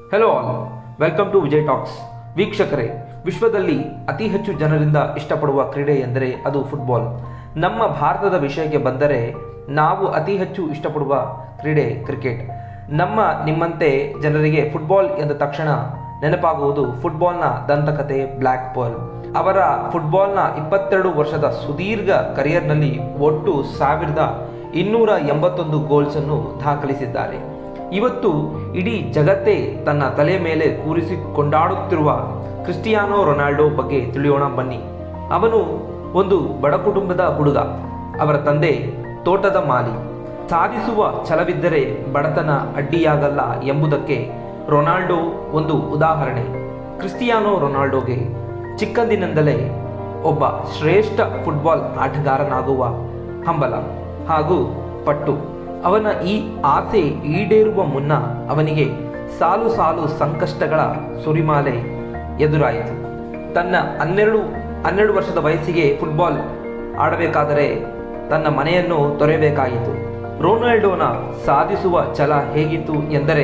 hello all welcome to Vijay talks ವೀಕ್ಷಕರೇ ವಿಶ್ವದಲ್ಲಿ ಅತಿ ಹೆಚ್ಚು ಜನರಿಂದ ಇಷ್ಟಪಡುವ ಕ್ರೀಡೆ ಎಂದರೆ ಅದು ಫುಟ್ಬಾಲ್ ನಮ್ಮ ಭಾರತದ ವಿಷಯಕ್ಕೆ ಬಂದರೆ ನಾವು ಅತಿ ಹೆಚ್ಚು ಇಷ್ಟಪಡುವ ಕ್ರೀಡೆ ಕ್ರಿಕೆಟ್ ನಮ್ಮ ನಿಮ್ಮಂತೆ ಜನರಿಗೆ ಫುಟ್ಬಾಲ್ ಎಂದ ತಕ್ಷಣ ನೆನಪಾಗುವುದು ಫುಟ್ಬಾಲ್ನ ದಂತಕತೆ ಬ್ಲ್ಯಾಕ್ ಪರ್ಲ್ ಅವರ ಫುಟ್ಬಾಲ್ನ ಇಪ್ಪತ್ತೆರಡು ವರ್ಷದ ಸುದೀರ್ಘ ಕರಿಯರ್ನಲ್ಲಿ ಒಟ್ಟು ಸಾವಿರದ ಇನ್ನೂರ ಎಂಬತ್ತೊಂದು ಗೋಲ್ಸನ್ನು ದಾಖಲಿಸಿದ್ದಾರೆ ಇವತ್ತು ಇಡೀ ಜಗತ್ತೇ ತನ್ನ ತಲೆ ಮೇಲೆ ಕೂರಿಸಿ ಕೊಂಡಾಡುತ್ತಿರುವ ಕ್ರಿಸ್ಟಿಯಾನೋ ರೊನಾಲ್ಡೋ ಬಗ್ಗೆ ತಿಳಿಯೋಣ ಬನ್ನಿ ಅವನು ಒಂದು ಬಡ ಕುಟುಂಬದ ಹುಡುಗ ಅವರ ತಂದೆ ತೋಟದ ಮಾಲಿ ಸಾಧಿಸುವ ಛಲವಿದ್ದರೆ ಬಡತನ ಅಡ್ಡಿಯಾಗಲ್ಲ ಎಂಬುದಕ್ಕೆ ರೊನಾಲ್ಡೋ ಒಂದು ಉದಾಹರಣೆ ಕ್ರಿಸ್ಟಿಯಾನೋ ರೊನಾಲ್ಡೋಗೆ ಚಿಕ್ಕಂದಿನಿಂದಲೇ ಒಬ್ಬ ಶ್ರೇಷ್ಠ ಫುಟ್ಬಾಲ್ ಆಟಗಾರನಾಗುವ ಹಂಬಲ ಹಾಗೂ ಪಟ್ಟು ಅವನ ಈ ಆಸೆ ಈಡೇರುವ ಮುನ್ನ ಅವನಿಗೆ ಸಾಲು ಸಾಲು ಸಂಕಷ್ಟಗಳ ಸುರಿಮಾಲೆ ಎದುರಾಯಿತು ತನ್ನ ಹನ್ನೆರಡು ಹನ್ನೆರಡು ವರ್ಷದ ವಯಸ್ಸಿಗೆ ಫುಟ್ಬಾಲ್ ಆಡಬೇಕಾದರೆ ತನ್ನ ಮನೆಯನ್ನು ತೊರೆಯಬೇಕಾಯಿತು ರೊನಾಲ್ಡೋನ ಸಾಧಿಸುವ ಛಲ ಹೇಗಿತ್ತು ಎಂದರೆ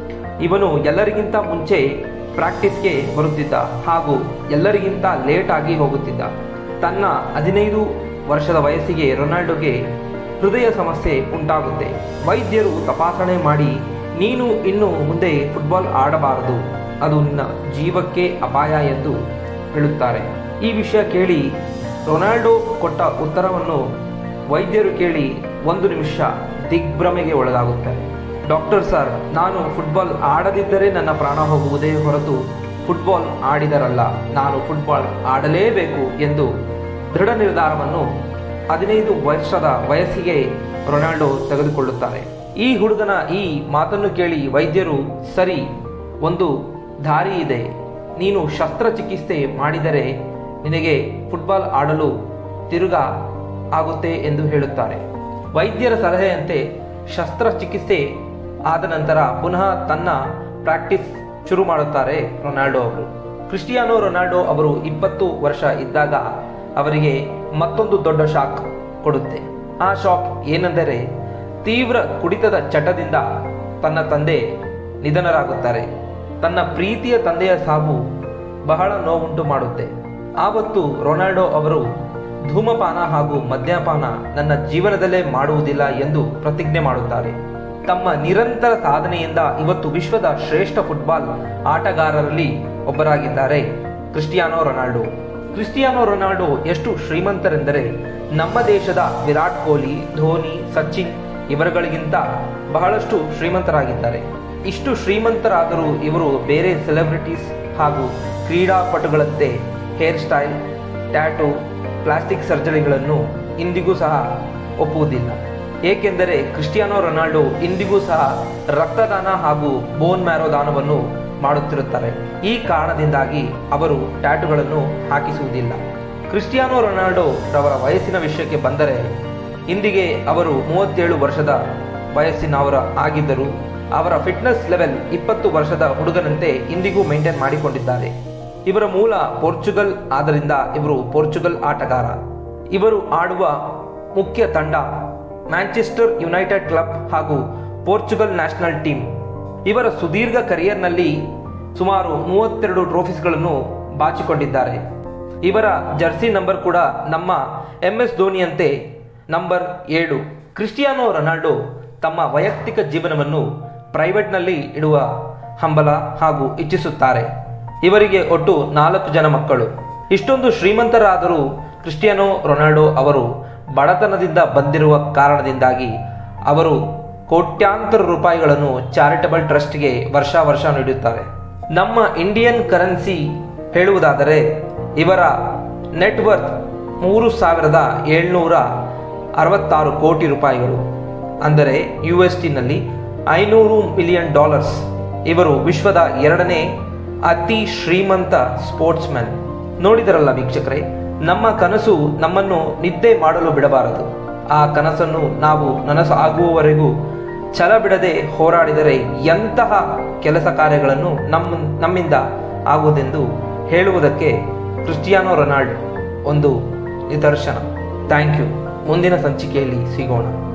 ಇವನು ಎಲ್ಲರಿಗಿಂತ ಮುಂಚೆ ಪ್ರಾಕ್ಟೀಸ್ಗೆ ಬರುತ್ತಿದ್ದ ಹಾಗೂ ಎಲ್ಲರಿಗಿಂತ ಲೇಟ್ ಆಗಿ ಹೋಗುತ್ತಿದ್ದ ತನ್ನ ಹದಿನೈದು ವರ್ಷದ ವಯಸ್ಸಿಗೆ ರೊನಾಲ್ಡೋಗೆ ಹೃದಯ ಸಮಸ್ಯೆ ಉಂಟಾಗುತ್ತೆ ವೈದ್ಯರು ತಪಾಸಣೆ ಮಾಡಿ ನೀನು ಇನ್ನು ಮುಂದೆ ಫುಟ್ಬಾಲ್ ಆಡಬಾರದು ಅದು ನಿನ್ನ ಜೀವಕ್ಕೆ ಅಪಾಯ ಎಂದು ಹೇಳುತ್ತಾರೆ ಈ ವಿಷಯ ಕೇಳಿ ರೊನಾಲ್ಡೋ ಕೊಟ್ಟ ಉತ್ತರವನ್ನು ವೈದ್ಯರು ಕೇಳಿ ಒಂದು ನಿಮಿಷ ದಿಗ್ಭ್ರಮೆಗೆ ಒಳಗಾಗುತ್ತಾರೆ ಡಾಕ್ಟರ್ ಸರ್ ನಾನು ಫುಟ್ಬಾಲ್ ಆಡದಿದ್ದರೆ ನನ್ನ ಪ್ರಾಣ ಹೋಗುವುದೇ ಹೊರತು ಫುಟ್ಬಾಲ್ ಆಡಿದರಲ್ಲ ನಾನು ಫುಟ್ಬಾಲ್ ಆಡಲೇಬೇಕು ಎಂದು ದೃಢ ನಿರ್ಧಾರವನ್ನು ಹದಿನೈದು ವರ್ಷದ ವಯಸ್ಸಿಗೆ ರೊನಾಲ್ಡೋ ತೆಗೆದುಕೊಳ್ಳುತ್ತಾರೆ ಈ ಹುಡುಗನ ಈ ಮಾತನ್ನು ಕೇಳಿ ವೈದ್ಯರು ಸರಿ ಒಂದು ದಾರಿ ಇದೆ ನೀನು ಶಸ್ತ್ರಚಿಕಿತ್ಸೆ ಮಾಡಿದರೆ ನಿನಗೆ ಫುಟ್ಬಾಲ್ ಆಡಲು ತಿರುಗಾ ಆಗುತ್ತೆ ಎಂದು ಹೇಳುತ್ತಾರೆ ವೈದ್ಯರ ಸಲಹೆಯಂತೆ ಶಸ್ತ್ರಚಿಕಿತ್ಸೆ ಆದ ನಂತರ ಪುನಃ ತನ್ನ ಪ್ರಾಕ್ಟೀಸ್ ಶುರು ಮಾಡುತ್ತಾರೆ ರೊನಾಲ್ಡೋ ಅವರು ಕ್ರಿಸ್ಟಿಯಾನೋ ರೊನಾಲ್ಡೋ ಅವರು ಇಪ್ಪತ್ತು ವರ್ಷ ಇದ್ದಾಗ ಅವರಿಗೆ ಮತ್ತೊಂದು ದೊಡ್ಡ ಶಾಕ್ ಕೊಡುತ್ತೆ ಆ ಶಾಕ್ ಏನೆಂದರೆ ತೀವ್ರ ಕುಡಿತದ ಚಟದಿಂದ ತನ್ನ ತಂದೆ ನಿಧನರಾಗುತ್ತಾರೆ ತನ್ನ ಪ್ರೀತಿಯ ತಂದೆಯ ಸಾವು ಬಹಳ ನೋವುಂಟು ಮಾಡುತ್ತೆ ಆವತ್ತು ರೊನಾಲ್ಡೋ ಅವರು ಧೂಮಪಾನ ಹಾಗೂ ಮದ್ಯಪಾನ ನನ್ನ ಜೀವನದಲ್ಲೇ ಮಾಡುವುದಿಲ್ಲ ಎಂದು ಪ್ರತಿಜ್ಞೆ ಮಾಡುತ್ತಾರೆ ತಮ್ಮ ನಿರಂತರ ಸಾಧನೆಯಿಂದ ಇವತ್ತು ವಿಶ್ವದ ಶ್ರೇಷ್ಠ ಫುಟ್ಬಾಲ್ ಆಟಗಾರರಲ್ಲಿ ಒಬ್ಬರಾಗಿದ್ದಾರೆ ಕ್ರಿಸ್ಟಿಯಾನೋ ರೊನಾಲ್ಡೋ ಕ್ರಿಸ್ಟಿಯಾನೋ ರೊನಾಲ್ಡೋ ಎಷ್ಟು ಶ್ರೀಮಂತರೆಂದರೆ ನಮ್ಮ ದೇಶದ ವಿರಾಟ್ ಕೊಹ್ಲಿ ಧೋನಿ ಸಚಿನ್ ಇವರುಗಳಿಗಿಂತ ಬಹಳಷ್ಟು ಶ್ರೀಮಂತರಾಗಿದ್ದಾರೆ ಇಷ್ಟು ಶ್ರೀಮಂತರಾದರೂ ಇವರು ಬೇರೆ ಸೆಲೆಬ್ರಿಟೀಸ್ ಹಾಗೂ ಕ್ರೀಡಾಪಟುಗಳಂತೆ ಹೇರ್ ಸ್ಟೈಲ್ ಟ್ಯಾಟೂ ಪ್ಲಾಸ್ಟಿಕ್ ಸರ್ಜರಿಗಳನ್ನು ಇಂದಿಗೂ ಸಹ ಒಪ್ಪುವುದಿಲ್ಲ ಏಕೆಂದರೆ ಕ್ರಿಸ್ಟಿಯಾನೋ ರೊನಾಲ್ಡೋ ಇಂದಿಗೂ ಸಹ ರಕ್ತದಾನ ಹಾಗೂ ಬೋನ್ ಮ್ಯಾರೋ ದಾನವನ್ನು ಮಾಡುತ್ತಿರುತ್ತಾರೆ ಈ ಕಾರಣದಿಂದಾಗಿ ಅವರು ಟ್ಯಾಟುಗಳನ್ನು ಹಾಕಿಸುವುದಿಲ್ಲ ಕ್ರಿಸ್ಟಿಯಾನೋ ರೊನಾಲ್ಡೋ ರವರ ವಯಸ್ಸಿನ ವಿಷಯಕ್ಕೆ ಬಂದರೆ ಇಂದಿಗೆ ಅವರು ಮೂವತ್ತೇಳು ವರ್ಷದ ವಯಸ್ಸಿನವರ ಆಗಿದ್ದರು ಅವರ ಫಿಟ್ನೆಸ್ ಲೆವೆಲ್ ಇಪ್ಪತ್ತು ವರ್ಷದ ಹುಡುಗನಂತೆ ಇಂದಿಗೂ ಮೇಂಟೈನ್ ಮಾಡಿಕೊಂಡಿದ್ದಾರೆ ಇವರ ಮೂಲ ಪೋರ್ಚುಗಲ್ ಆದ್ದರಿಂದ ಇವರು ಪೋರ್ಚುಗಲ್ ಆಟಗಾರ ಇವರು ಆಡುವ ಮುಖ್ಯ ತಂಡ ಮ್ಯಾಂಚೆಸ್ಟರ್ ಯುನೈಟೆಡ್ ಕ್ಲಬ್ ಹಾಗೂ ಪೋರ್ಚುಗಲ್ ನ್ಯಾಷನಲ್ ಟೀಮ್ ಇವರ ಸುದೀರ್ಘ ಕರಿಯರ್ನಲ್ಲಿ ಸುಮಾರು ಮೂವತ್ತೆರಡು ಟ್ರೋಫೀಸ್ಗಳನ್ನು ಬಾಚಿಕೊಂಡಿದ್ದಾರೆ ಇವರ ಜರ್ಸಿ ನಂಬರ್ ಕೂಡ ನಮ್ಮ ಎಂ ಎಸ್ ಧೋನಿಯಂತೆ ನಂಬರ್ ಏಳು ಕ್ರಿಸ್ಟಿಯಾನೋ ರೊನಾಲ್ಡೋ ತಮ್ಮ ವೈಯಕ್ತಿಕ ಜೀವನವನ್ನು ಪ್ರೈವೇಟ್ನಲ್ಲಿ ಇಡುವ ಹಂಬಲ ಹಾಗೂ ಇಚ್ಛಿಸುತ್ತಾರೆ ಇವರಿಗೆ ಒಟ್ಟು ನಾಲ್ಕು ಜನ ಮಕ್ಕಳು ಇಷ್ಟೊಂದು ಶ್ರೀಮಂತರಾದರೂ ಕ್ರಿಸ್ಟಿಯಾನೋ ರೊನಾಲ್ಡೋ ಅವರು ಬಡತನದಿಂದ ಬಂದಿರುವ ಕಾರಣದಿಂದಾಗಿ ಅವರು ಕೋಟ್ಯಾಂತರ ರೂಪಾಯಿಗಳನ್ನು ಚಾರಿಟಬಲ್ ಟ್ರಸ್ಟ್ಗೆ ವರ್ಷ ವರ್ಷ ನೀಡುತ್ತಾರೆ ನಮ್ಮ ಇಂಡಿಯನ್ ಕರೆನ್ಸಿ ಹೇಳುವುದಾದರೆ ಇವರ ನೆಟ್ವರ್ತ್ ಮೂರು ಸಾವಿರದ ಏಳ್ನೂರ ಅರವತ್ತಾರು ಕೋಟಿ ರೂಪಾಯಿಗಳು ಅಂದರೆ ಯು ಎಸ್ ಟಿನಲ್ಲಿ ಐನೂರು ಮಿಲಿಯನ್ ಡಾಲರ್ಸ್ ಇವರು ವಿಶ್ವದ ಎರಡನೇ ಅತಿ ಶ್ರೀಮಂತ ಸ್ಪೋರ್ಟ್ಸ್ ಮ್ಯಾನ್ ನೋಡಿದರಲ್ಲ ವೀಕ್ಷಕರೇ ನಮ್ಮ ಕನಸು ನಮ್ಮನ್ನು ನಿದ್ದೆ ಮಾಡಲು ಬಿಡಬಾರದು ಆ ಕನಸನ್ನು ನಾವು ನನಸು ಆಗುವವರೆಗೂ ಛಲ ಬಿಡದೆ ಹೋರಾಡಿದರೆ ಎಂತಹ ಕೆಲಸ ಕಾರ್ಯಗಳನ್ನು ನಮ್ಮ ನಮ್ಮಿಂದ ಆಗುವುದೆಂದು ಹೇಳುವುದಕ್ಕೆ ಕ್ರಿಸ್ಟಿಯಾನೋ ರೊನಾಲ್ಡ್ ಒಂದು ನಿದರ್ಶನ ಥ್ಯಾಂಕ್ ಯು ಮುಂದಿನ ಸಂಚಿಕೆಯಲ್ಲಿ ಸಿಗೋಣ